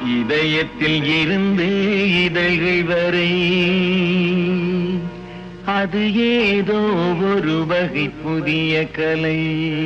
இதயத்தில் இருந்து இதழ்கள் வரை அது ஏதோ ஒரு வகை புதிய கலை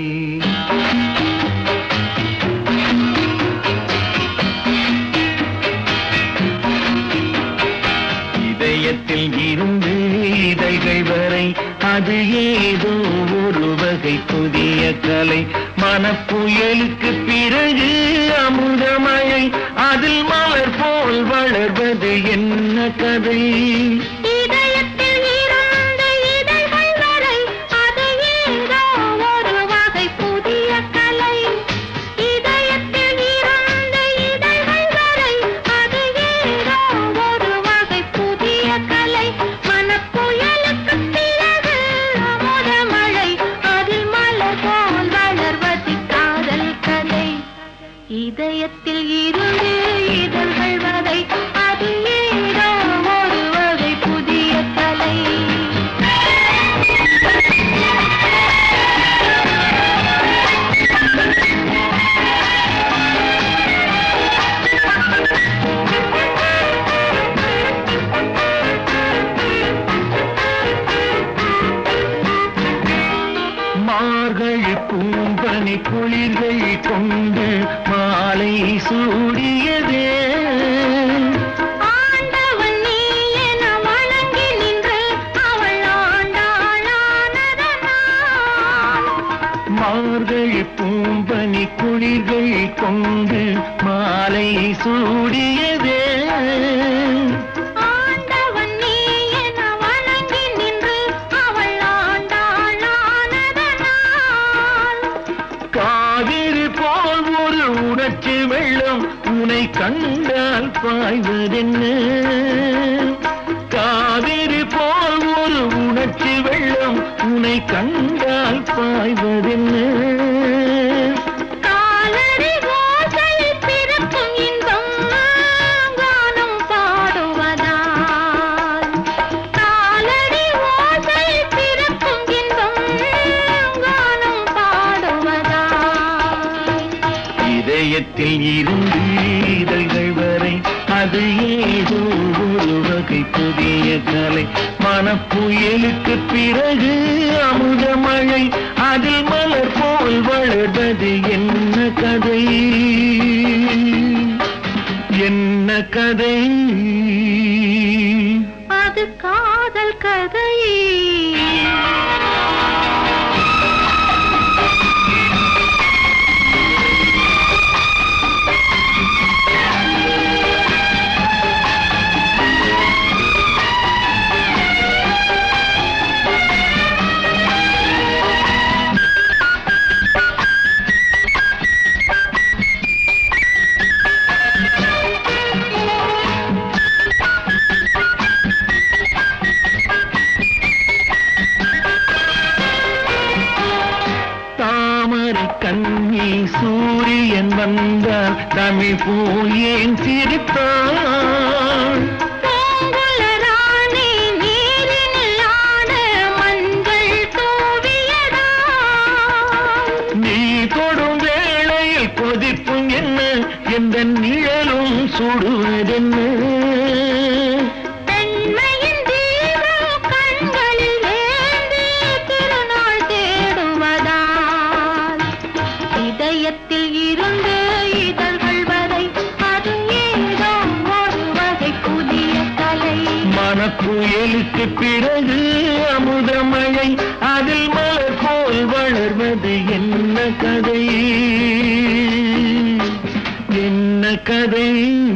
இதயத்தில் இருந்து இதழ்கள் வரை அது ஏதோ ஒரு வகை புதிய கலை மனப்புயலுக்கு பிறகு அமுதமழை அதில் மலர் போல் வளர்வது என்ன கதை இதயத்தில் இருந்த இதழ்கள் வரை அது ஏதோ ஒரு வகை புதிய கலை இதயத்தில் இருந்த இதழ்கள் வரை அது ஏதோ ஒரு வகை புதிய கலை மனப்புயலுக்கு பிறகு அமுத மழை அதில் மலர் போல் வளர்வது காதல் கதை இதயத்தில் இருந்து இதழ்கள் வரை அது ஏதோ ஒரு வகை புதிய கலை மார்கழி பூம்பனி குளிர்கள் கொண்டு மாலை சூடியதே ஆண்டவன் நீ என வணங்கி நின்று அவள் ஆண்டாளானதனால் மார்கழி பூம்பனி குளிர்கள் கொண்டு மாலை சூடியதே ஆண்டவன் நீ என வணங்கி நின்று அவள் ஆண்டாளானதனால் காவிரி போல் ஒரு உணர்ச்சி வெள்ளம் உனை கண்டால் பாய்வதென்ன காவிரி போல் ஒரு உணர்ச்சி வெள்ளம் உனை கண்டால் பாய்வதென்ன காலடி ஓசையில் பிறக்கும் இன்பம் கானம் பாடுவதால் காலடி ஓசையில் பிறக்கும் இன்பம் கானம் பாடுவதால் இதயத்தில் இருந்து இதழ்கள் வரை அது ஏதோ ஒரு வகை புதிய கலை மனப்புயலுக்கு பிறகு அமுத மழை அதில் மலர் போல் வளர்வது என்ன கதை என்ன கதை அது காதல் கதை தாமரை கண்ணி சூரியன் வந்தால் தமிழ் பூ ஏன் சிரித்தாள் பூங்குழலானே நீரினில் ஆட மஞ்சள் தூவியதா நீ தொடும் வேளையில் கொதிப்பும் என்ன எந்த நிழலும் சுடுவதென்ன பெண்மையின் தீபம் கண்களில் ஏந்தி திருநாள் தேடுவதால் இதயத்தில் இருந்து இதழ்கள் வரை அது ஏதோ ஒரு வகை புதிய கலை மனப்புயலுக்கு பிறகு அமுத மழை அதில் மலர் போல் வளர்வது என்ன கதை என்ன கதை